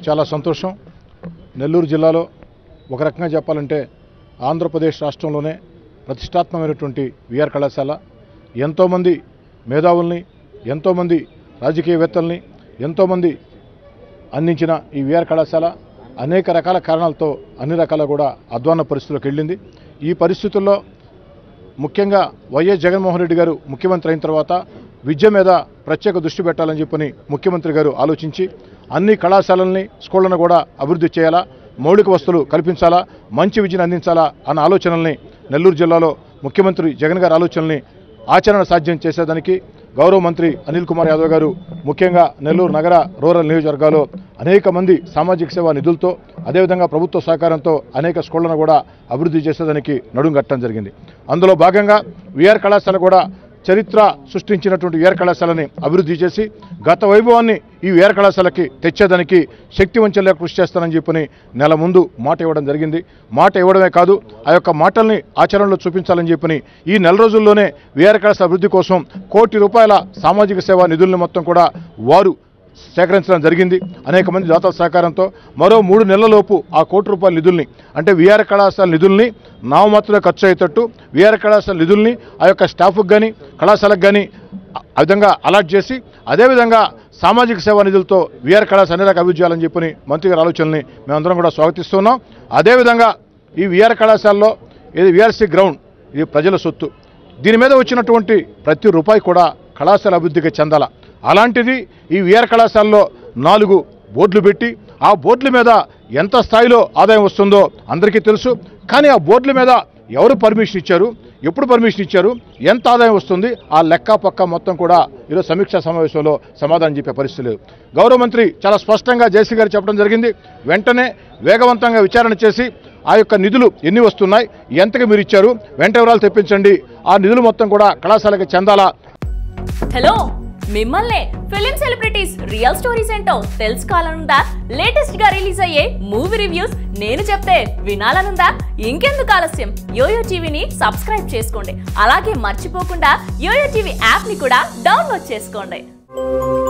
చాలా సంతోషం నెల్లూరు జిల్లాలో ఒక రకంగా చెప్పాలంటే ఆంధ్రప్రదేశ్ రాష్ట్రంలోనే ప్రతిష్టాత్మకమైనటువంటి విఆర్ కళాశాల ఎంతోమంది మేధావుల్ని ఎంతోమంది రాజకీయవేత్తల్ని ఎంతోమంది అందించిన ఈ విఆర్ కళాశాల అనేక రకాల కారణాలతో అన్ని రకాల కూడా అధ్వాన్న పరిస్థితుల్లోకి వెళ్ళింది ఈ పరిస్థితుల్లో ముఖ్యంగా వైఎస్ జగన్మోహన్ రెడ్డి గారు ముఖ్యమంత్రి అయిన తర్వాత విద్య మీద ప్రత్యేక దృష్టి పెట్టాలని చెప్పని ముఖ్యమంత్రి గారు ఆలోచించి అన్ని కళాశాలల్ని స్కూళ్లను కూడా అభివృద్ధి చేయాలా మౌలిక వస్తువులు కల్పించాలా మంచి విద్యను అందించాలా అన్న ఆలోచనల్ని నెల్లూరు జిల్లాలో ముఖ్యమంత్రి జగన్ గారి ఆలోచనల్ని ఆచరణ సాధ్యం చేసేదానికి గౌరవ మంత్రి అనిల్ కుమార్ యాదవ్ గారు ముఖ్యంగా నెల్లూరు నగర రూరల్ నియోజకవర్గాల్లో అనేక మంది సామాజిక సేవా నిధులతో అదేవిధంగా ప్రభుత్వ సహకారంతో అనేక స్కూళ్లను కూడా అభివృద్ధి చేసేదానికి నడుం కట్టడం జరిగింది అందులో భాగంగా విఆర్ కళాశాల కూడా చరిత్ర సృష్టించినటువంటి విఆర్ కళాశాలని అభివృద్ధి చేసి గత వైభవాన్ని ఈ విఆర్ కళాశాలకి తెచ్చేదానికి శక్తి వంచలే కృషి చేస్తానని చెప్పని నెల ముందు మాట ఇవ్వడం జరిగింది మాట ఇవ్వడమే కాదు ఆ యొక్క మాటల్ని ఆచరణలో చూపించాలని చెప్పని ఈ నెల రోజుల్లోనే విఆర్ కళాశాల అభివృద్ధి కోసం కోటి రూపాయల సామాజిక సేవా నిధుల్ని మొత్తం కూడా వారు సేకరించడం జరిగింది అనేక మంది దాతల సహకారంతో మరో మూడు నెలలలోపు ఆ కోటి రూపాయల నిధుల్ని అంటే విఆర్ కళాశాల నిధుల్ని నామమాత్రమే ఖర్చు అయ్యేటట్టు విఆర్ కళాశాల నిధుల్ని ఆ యొక్క స్టాఫ్కి కానీ కళాశాలకు కానీ ఆ విధంగా అలాట్ చేసి అదేవిధంగా సామాజిక సేవా నిధులతో విఆర్ కళాశాల అన్ని రకాల అభివృద్ధి చేయాలని చెప్పని మంత్రి గారి ఆలోచనల్ని మేమందరం కూడా స్వాగతిస్తున్నాం అదేవిధంగా ఈ విఆర్ కళాశాలలో ఇది విఆర్సీ గ్రౌండ్ ఇది ప్రజల సొత్తు దీని మీద వచ్చినటువంటి ప్రతి రూపాయి కూడా కళాశాల అభివృద్ధికి చెందాల అలాంటిది ఈ విఆర్ కళాశాలలో నాలుగు బోర్డులు పెట్టి ఆ బోర్డుల మీద ఎంత స్థాయిలో ఆదాయం వస్తుందో అందరికీ తెలుసు కానీ ఆ బోర్డుల మీద ఎవరు పర్మిషన్ ఇచ్చారు ఎప్పుడు పర్మిషన్ ఇచ్చారు ఎంత ఆదాయం వస్తుంది ఆ లెక్క పక్క మొత్తం కూడా ఈరోజు సమీక్షా సమావేశంలో సమాధానం చెప్పే పరిస్థితి లేదు గౌరవ మంత్రి చాలా స్పష్టంగా జేసీ గారు చెప్పడం జరిగింది వెంటనే వేగవంతంగా విచారణ చేసి ఆ యొక్క నిధులు ఎన్ని వస్తున్నాయి ఎంతకి మీరు ఇచ్చారు వెంట వివరాలు తెప్పించండి ఆ నిధులు మొత్తం కూడా కళాశాలకి చెందాలా హలో మిమ్మల్నే ఫిలిం సెలబ్రిటీస్ రియల్ స్టోరీస్ ఏంటో తెలుసుకోవాలనుందా లేటెస్ట్ గా రిలీజ్ అయ్యే మూవీ రివ్యూస్ నేను చెప్తే వినాలనుందా ఇంకెందుకు ఆలస్యం యోయో టీవీని సబ్స్క్రైబ్ చేసుకోండి అలాగే మర్చిపోకుండా యోయో టీవీ యాప్ ని కూడా డౌన్లోడ్ చేసుకోండి